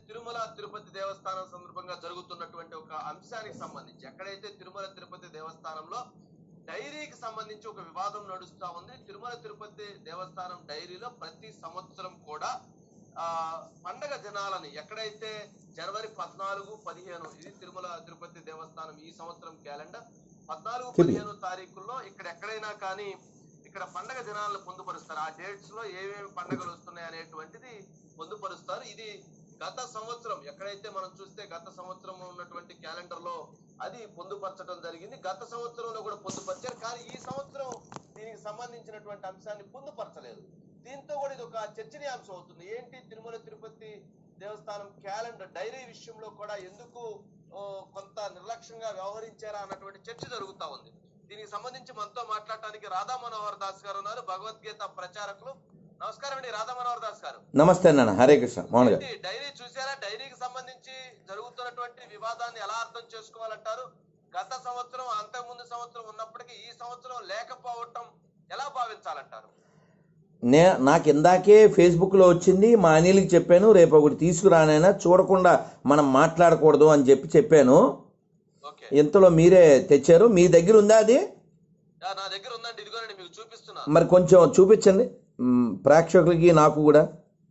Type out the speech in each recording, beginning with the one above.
తిరుమల తిరుపతి దేవస్థానం సందర్భంగా జరుగుతున్నటువంటి ఒక అంశానికి సంబంధించి ఎక్కడైతే తిరుమల తిరుపతి దేవస్థానంలో డైరీకి సంబంధించి ఒక వివాదం నడుస్తా ఉంది తిరుమల తిరుపతి దేవస్థానం డైరీలో ప్రతి సంవత్సరం కూడా ఆ పండగ దినాలని ఎక్కడైతే జనవరి పద్నాలుగు పదిహేను ఇది తిరుమల తిరుపతి దేవస్థానం ఈ సంవత్సరం క్యాలెండర్ పద్నాలుగు చెప్పు. పదిహేను తారీఖుల్లో ఇక్కడ ఎక్కడైనా కానీ ఇక్కడ పండగ దినాలను పొందుపరుస్తారు ఆ డేట్స్ లో ఏమేమి పండగలు వస్తున్నాయి అనేటువంటిది పొందుపరుస్తారు ఇది గత సంవత్సరం ఎక్కడైతే మనం చూస్తే గత సంవత్సరం ఉన్నటువంటి క్యాలెండర్ లో అది పొందుపరచడం జరిగింది గత సంవత్సరంలో కూడా పొందుపరిచారు కానీ ఈ సంవత్సరం దీనికి సంబంధించినటువంటి అంశాన్ని పొందుపరచలేదు దీంతో కూడా ఇది ఒక చర్చనీయాంశం అవుతుంది ఏంటి తిరుమల తిరుపతి దేవస్థానం క్యాలెండర్ డైరీ విషయంలో కూడా ఎందుకు ఓ, కొంత నిర్లక్ష్యంగా వ్యవహరించారా అన్నటువంటి చర్చ జరుగుతా ఉంది దీనికి సంబంధించి మనతో మాట్లాడటానికి రాధా మనోహర్ దాస్ గారు ఉన్నారు భగవద్గీత ప్రచారకులు నమస్కారం అండి రాధా మనోహర్ దాస్ గారు నమస్తే నాన్న హరే కృష్ణ మౌన్ గారు ఏంటి, డైరీ చూసారా డైరీకి సంబంధించి జరుగుతున్నటువంటి వివాదాన్ని ఎలా అర్థం చేసుకోవాలంటారు గత సంవత్సరం అంతకుముందు సంవత్సరం ఉన్నప్పటికీ ఈ సంవత్సరం లేకపోవటం ఎలా భావించాలంటారు నే నాకు ఇందాకే ఫేస్బుక్లో వచ్చింది మా అనిల్కి చెప్పాను రేపు ఒకటి తీసుకురానైనా చూడకుండా మనం మాట్లాడకూడదు అని చెప్పి చెప్పాను ఓకే ఇంతలో మీరే తెచ్చారు మీ దగ్గర ఉందా అది యా, నా దగ్గర ఉందండి ఇదిగోనండి మీకు చూపిస్తున్నా మరి కొంచెం చూపించండి మ్, ప్రేక్షకులకి నాకు కూడా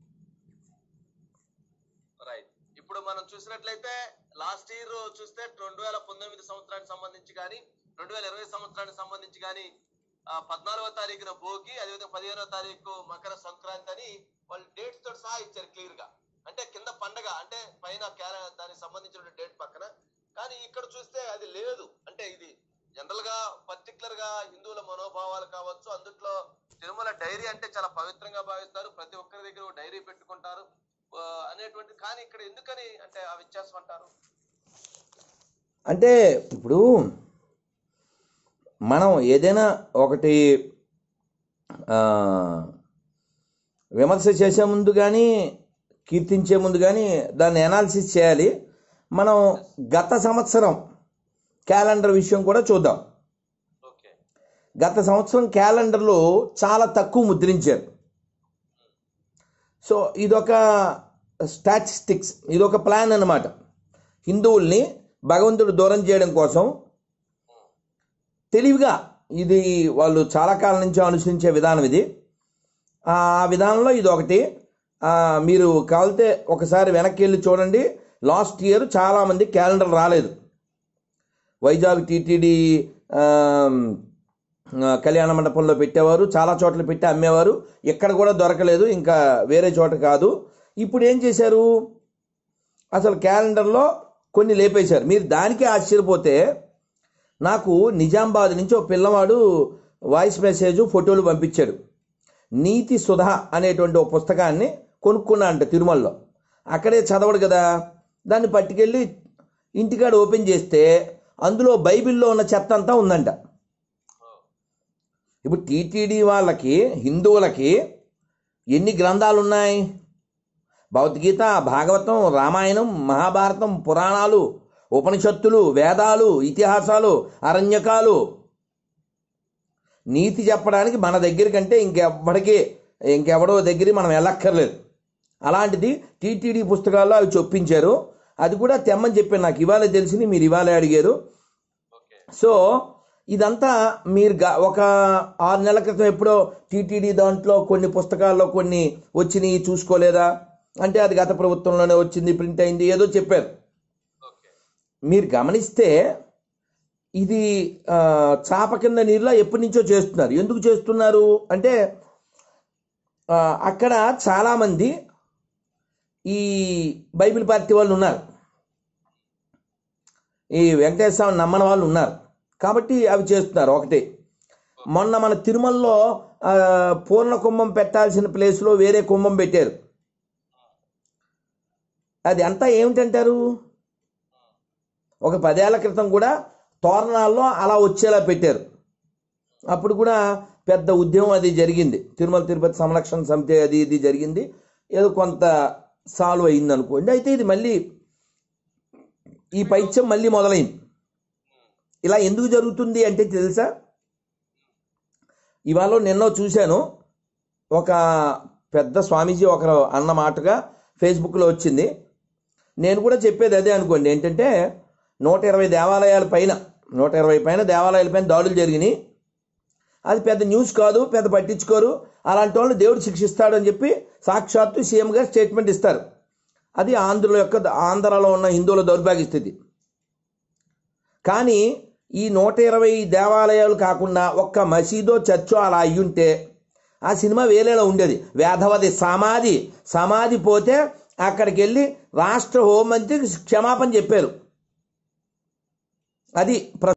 రైట్ ఇప్పుడు మనం చూసినట్లయితే లాస్ట్ ఇయర్ చూస్తే రెండు వేల పంతొమ్మిది సంవత్సరానికి సంబంధించి కానీ రెండు వేల ఇరవై సంవత్సరానికి సంబంధించి కానీ పద్నాలుగో తారీఖున భోగి అదేవిధంగా పదిహేనో తారీఖు మకర సంక్రాంతి అని వాళ్ళు డేట్స్ తోటి సహా ఇచ్చారు క్లియర్ గా అంటే కింద పండగ అంటే పైన క్యాల దానికి సంబంధించిన డేట్ పక్కన కానీ ఇక్కడ చూస్తే అది లేదు అంటే ఇది జనరల్ గా పర్టికులర్ గా హిందువుల మనోభావాలు కావచ్చు అందుట్లో తిరుమల డైరీ అంటే చాలా పవిత్రంగా భావిస్తారు ప్రతి ఒక్కరి దగ్గర ఒక డైరీ పెట్టుకుంటారు ఆ, అనేటువంటి కానీ ఇక్కడ ఎందుకని అంటే ఆ వ్యత్యాసం అంటారు అంటే ఇప్పుడు మనం ఏదైనా ఒకటి ఆ, విమర్శ చేసే ముందు కానీ కీర్తించే ముందు కానీ దాన్ని అనాలిసిస్ చేయాలి మనం గత సంవత్సరం క్యాలెండర్ విషయం కూడా చూద్దాం ఓకే గత సంవత్సరం క్యాలెండర్లో చాలా తక్కువ ముద్రించారు సో ఇదొక స్టాటిస్టిక్స్ ఇదొక ప్లాన్ అన్నమాట హిందువుల్ని భగవంతుడు దూరం చేయడం కోసం తెలివిగా ఇది వాళ్ళు చాలా కాలం నుంచి అనుసరించే విధానం ఇది ఆ విధానంలో ఇది ఒకటి ఆ, మీరు కావాలితే ఒకసారి వెనక్కి వెళ్ళి చూడండి లాస్ట్ ఇయర్ చాలామంది క్యాలెండర్ రాలేదు వైజాగ్ టీటీడీ కళ్యాణ మండపంలో పెట్టేవారు చాలా చోట్ల పెట్టి అమ్మేవారు ఎక్కడ కూడా దొరకలేదు ఇంకా వేరే చోట కాదు ఇప్పుడు ఏం చేశారు అసలు క్యాలెండర్లో కొన్ని లేపేశారు మీరు దానికే ఆశ్చర్యపోతే నాకు నిజామాబాద్ నుంచి ఒక పిల్లవాడు వాయిస్ మెసేజ్ ఫోటోలు పంపించాడు నీతి సుధ అనేటువంటి ఒక పుస్తకాన్ని కొనుక్కున్నా అంట తిరుమలలో అక్కడే చదవడు కదా దాన్ని పట్టుకెళ్ళి ఇంటికాడ ఓపెన్ చేస్తే అందులో బైబిల్లో ఉన్న చెత్త అంతా ఉందంట ఇప్పుడు టీటీడీ వాళ్ళకి హిందువులకి ఎన్ని గ్రంథాలు ఉన్నాయి భగవద్గీత భాగవతం రామాయణం మహాభారతం పురాణాలు ఉపనిషత్తులు వేదాలు ఇతిహాసాలు అరణ్యకాలు నీతి చెప్పడానికి మన దగ్గర కంటే ఇంకెవ్వడికి ఇంకెవడో దగ్గర మనం వెళ్ళక్కర్లేదు అలాంటిది టీటీడీ పుస్తకాల్లో అవి చొప్పించారు అది కూడా తెమ్మని చెప్పాను నాకు ఇవాళ తెలిసింది మీరు ఇవాళ అడిగారు ఓకే సో ఇదంతా మీరు గా- ఒక ఆరు నెలల క్రితం ఎప్పుడో టీటీడీ దాంట్లో కొన్ని పుస్తకాల్లో కొన్ని వచ్చినాయి చూసుకోలేదా అంటే అది గత ప్రభుత్వంలోనే వచ్చింది ప్రింట్ అయింది ఏదో చెప్పారు ఓకే మీరు గమనిస్తే ఇది ఆ, చాప కింద నీరులో ఎప్పటి నుంచో చేస్తున్నారు ఎందుకు చేస్తున్నారు అంటే ఆ, అక్కడ చాలామంది ఈ బైబిల్ పార్టీ వాళ్ళు ఉన్నారు ఈ వెంకటేశ్వర స్వామిని నమ్మని వాళ్ళు ఉన్నారు కాబట్టి అవి చేస్తున్నారు ఒకటి మొన్న మన తిరుమలలో ఆ, పూర్ణ కుంభం పెట్టాల్సిన ప్లేస్లో వేరే కుంభం పెట్టారు అది అంతా ఏమిటంటారు ఒక పదేళ్ల క్రితం కూడా తోరణాల్లో అలా వచ్చేలా పెట్టారు అప్పుడు కూడా పెద్ద ఉద్యమం అది జరిగింది తిరుమల తిరుపతి సంరక్షణ సమితి అది ఇది జరిగింది ఏదో కొంత సాల్వ్ అయింది అనుకోండి అయితే ఇది మళ్ళీ ఈ పైత్యం మళ్ళీ మొదలైంది ఇలా ఎందుకు జరుగుతుంది అంటే తెలుసా ఇవాళ నిన్నో చూశాను ఒక పెద్ద స్వామీజీ ఒకరు అన్న మాటగా ఫేస్బుక్లో వచ్చింది నేను కూడా చెప్పేది అదే అనుకోండి ఏంటంటే నూట ఇరవై దేవాలయాల పైన నూట ఇరవై పైన దేవాలయాల పైన దాడులు జరిగినాయి అది పెద్ద న్యూస్ కాదు పెద్ద పట్టించుకోరు అలాంటి వాళ్ళు దేవుడు శిక్షిస్తాడు అని చెప్పి సాక్షాత్తు సీఎం గారు స్టేట్మెంట్ ఇస్తారు అది ఆంధ్రుల యొక్క ఆంధ్రాలో ఉన్న హిందువుల దౌర్భాగ్య స్థితి కానీ ఈ నూట ఇరవై దేవాలయాలు కాకుండా ఒక్క మసీదో చర్చో అలా అయ్యుంటే ఆ సినిమా వేరేలా ఉండేది వేధవది సమాధి సమాధి పోతే అక్కడికి వెళ్ళి రాష్ట్ర హోంమంత్రి క్షమాపణ చెప్పారు అది ప్ర